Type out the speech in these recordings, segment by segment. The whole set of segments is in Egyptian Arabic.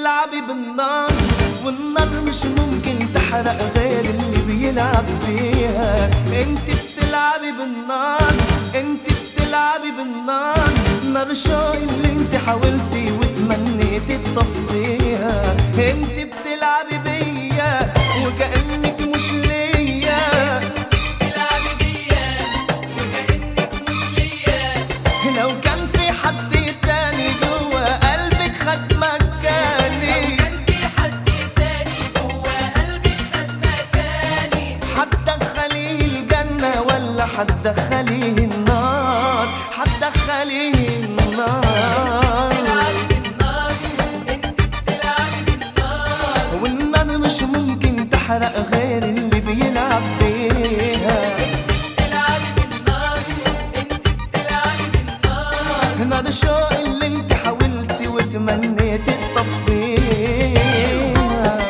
بتلعبي بالنار والنار مش ممكن تحرق غير اللي بيلعب فيها انت بتلعبي بالنار انت بتلعبي بالنار نار شوق اللي انت حاولتي وتمنيتي تطفيها انت بتلعبي بيا وكأنك مش ليا تلعبي بيا وكأنك مش ليا لو كان في حد تاني جوا قلبك خد مكاني كان في حد تاني جوا قلبي خد مكاني حتدخليه الجنة ولا حتدخليه النار حتدخليه النار تلعبي بالنار انت بتلعبي بالنار والنار مش ممكن تحرق غير اللي بيلعب بيها تلعبي بالنار انت بتلعبي بالنار نار شوق اللي انت حاولتي وتمنيتي تطفيها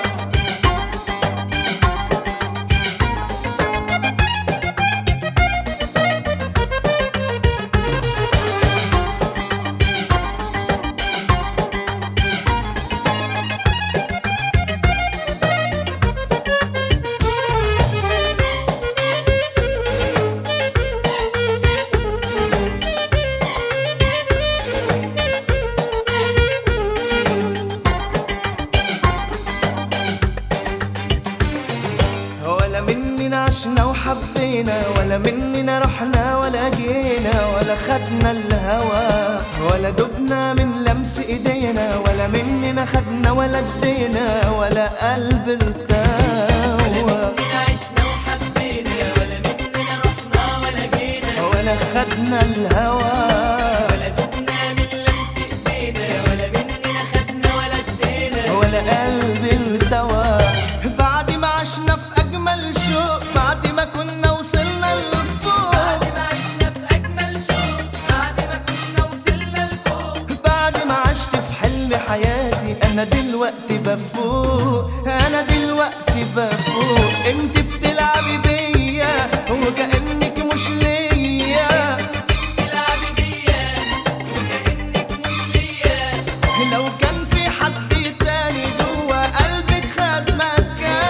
ولا مننا عشنا وحبينا ولا مننا رحنا ولا جينا ولا خدنا الهوى ولا دبنا من لمس ايدينا ولا مننا خدنا ولا ادينا ولا قلب ارتوى مننا عشنا وحبينا ولا مننا رحنا ولا جينا ولا خدنا الهوى ولا دبنا من لمس ايدينا ولا مننا خدنا ولا ادينا ولا قلب ارتوى بعد ما عشنا في اجمل شوق بعد ما كنا وصلنا لفوق بعد ما عشنا في اجمل شوق بعد ما كنا وصلنا لفوق بعد ما عشت في حلم حياتي انا دلوقتي بفوق انا دلوقتي بفوق انت بتلعبي بيا وكأنك مش ليا تلعبي بيا وكأنك مش ليا لو كان في حد تاني جوا قلبك خد مكاني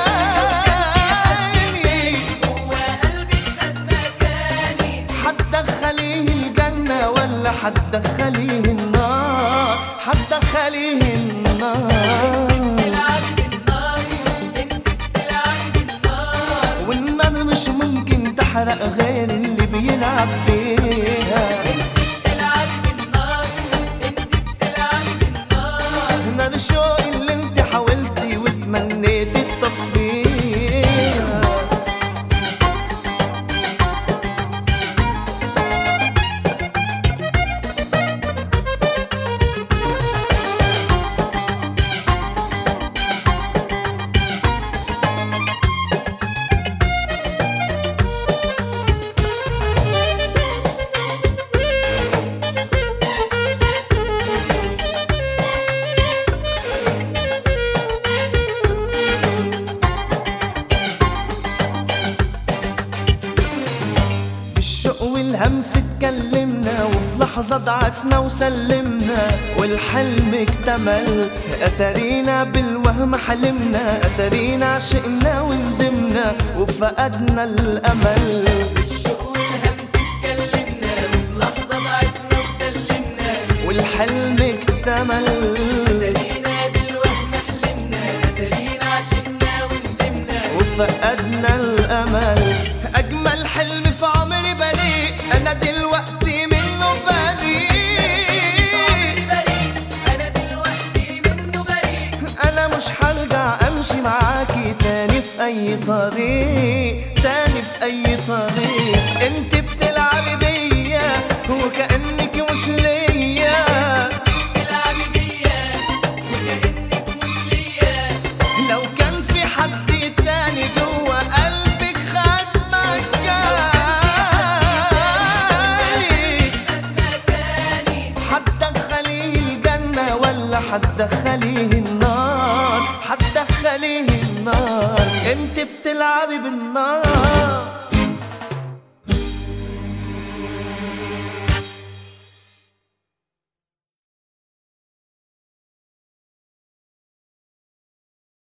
جوا قلبي خد مكاني حتدخليه الجنة ولا حتدخليه النار حتدخليه النار تلعبي بالنار انت بتلعبي بالنار والنار مش ممكن تحرق غير اللي بيلعب بيها تلعبي بالنار انت بتلعبي بالنار نار شوق اللي انت حاولتي وتمنيتي تطفيها بالشوق والهمس اتكلمنا وفي لحظة ضعفنا وسلمنا والحلم اكتمل اتارينا بالوهم حلمنا اتارينا عشقنا وندمنا وفقدنا الامل الشوق والهمس اتكلمنا وفي لحظة ضعفنا وسلمنا والحلم اكتمل ابتدينا بالوهم حلمنا ابتدينا عشقنا وندمنا وفقدنا الامل اجمل حلم في عمري بريء انا دلوقتي منه بريء بريء انا دلوقتي منه بريء انا مش هرجع امشي معاكي تاني في اي طريق تاني في اي طريق انت بتلعبي بيا وكأنك مش ليا تلعبي بيا وكأنك مش ليا لو كان في حد تاني جوا قلبك خد مكاني مكاني حتدخليه الجنة ولا حتدخليه النار حتدخليه النار انت بتلعبي بالنار